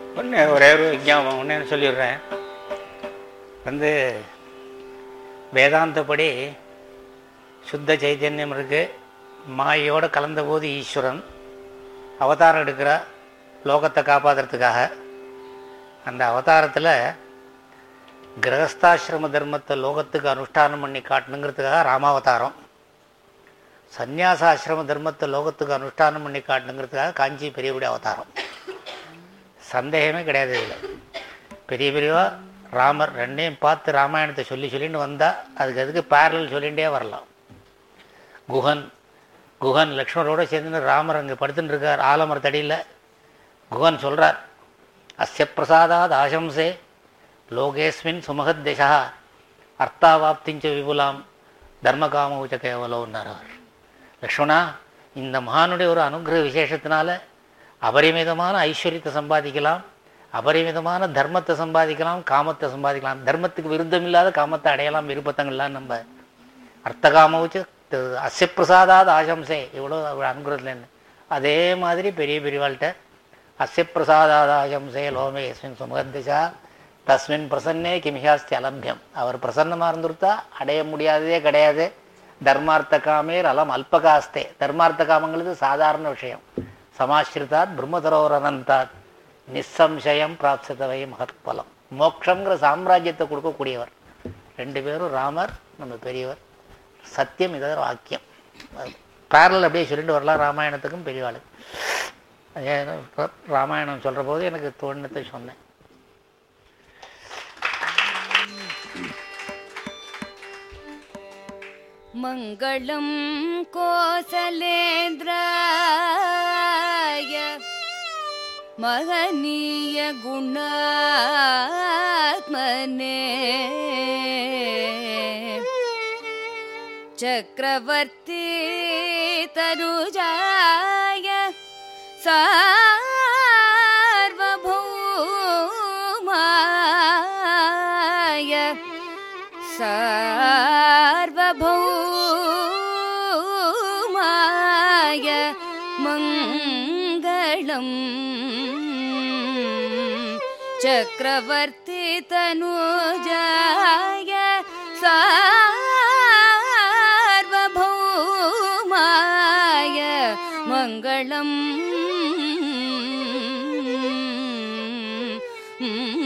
ஒன்று ஒரே ஒரு விஞ்ஞாபம் ஒன்று சொல்லிடுறேன் வந்து வேதாந்தப்படி சுத்த சைத்தன்யம் இருக்கு மாயோடு கலந்தபோது ஈஸ்வரன் அவதாரம் எடுக்கிற லோகத்தை காப்பாற்றுறதுக்காக அந்த அவதாரத்தில் கிரகஸ்தாசிரம தர்மத்தை லோகத்துக்கு அனுஷ்டானம் பண்ணி காட்டணுங்கிறதுக்காக ராமாவதாரம் சந்நியாசாசிரம தர்மத்தை லோகத்துக்கு அனுஷ்டானம் பண்ணி காட்டணுங்கிறதுக்காக காஞ்சி பெரியபடி அவதாரம் சந்தேகமே கிடையாது இதில் பெரிய பெரியவா ராமர் ரெண்டையும் பார்த்து ராமாயணத்தை சொல்லி சொல்லிட்டு வந்தால் அதுக்கு அதுக்கு பேரல் சொல்லிகிட்டே வரலாம் குஹன் குஹன் லக்ஷ்மணரோட சேர்ந்து ராமர் அங்கே படுத்துட்டு இருக்கார் ஆலமரத்தடியில் குஹன் சொல்கிறார் அஸ்ய பிரசாதாத் ஆசம்சே லோகேஸ்மின் சுமகத் திசா அர்த்தாவாப்திஞ்ச விபுலாம் தர்மகாமவுச்ச கேவலோன்னார் அவர் லக்ஷ்மணா இந்த மகானுடைய ஒரு அனுகிரக விசேஷத்தினால அபரிமிதமான ஐஸ்வர்யத்தை சம்பாதிக்கலாம் அபரிமிதமான தர்மத்தை சம்பாதிக்கலாம் காமத்தை சம்பாதிக்கலாம் தர்மத்துக்கு விருத்தம் இல்லாத காமத்தை அடையலாம் விருப்பத்தங்கள்லாம் நம்ம அர்த்தகாமவுச்சு அஸ்ய பிரசாதாத் ஆசம்சே இவ்வளோ அனுகிரகத்தில் அதே மாதிரி பெரிய பெரியவாள்கிட்ட அஸ்ய பிரசாதாத் ஆசம்சே லோமே எஸ்மின் சுமகந்திசா தஸ்மின் பிரசன்னே கிமிஹாஸ்தி அலம்பியம் அவர் பிரசன்னமாக இருந்துருத்தா அடைய முடியாததே கிடையாது தர்மார்த்த காமேர் அலம் அல்பகாஸ்தே தர்மார்த்த காமங்கிறது சாதாரண விஷயம் சமாஸ்ரிதாத் பிரம்மதரோர் அனந்தாத் நிசம்சயம் பிராப்சதவை மகத்பலம் மோக்ஷங்கிற சாம்ராஜ்யத்தை கொடுக்கக்கூடியவர் ரெண்டு பேரும் ராமர் நம்ம பெரியவர் சத்தியம் இதை வாக்கியம் பேரல் அப்படியே சொல்லிட்டு வரலாம் ராமாயணத்துக்கும் பெரியவாளுக்கு அதே ராமாயணம் சொல்கிற போது எனக்கு தோணுத்தை சொன்னேன் मङ्गलं कोसलेन्द्राय महनीय गुणात्मने चक्रवर्ती तनुजाय सार्वभौमाय सार्वभौमाय मङ्गलम् चक्रवर्ती तनुजाय सार्वभौमाय मङ्गलम्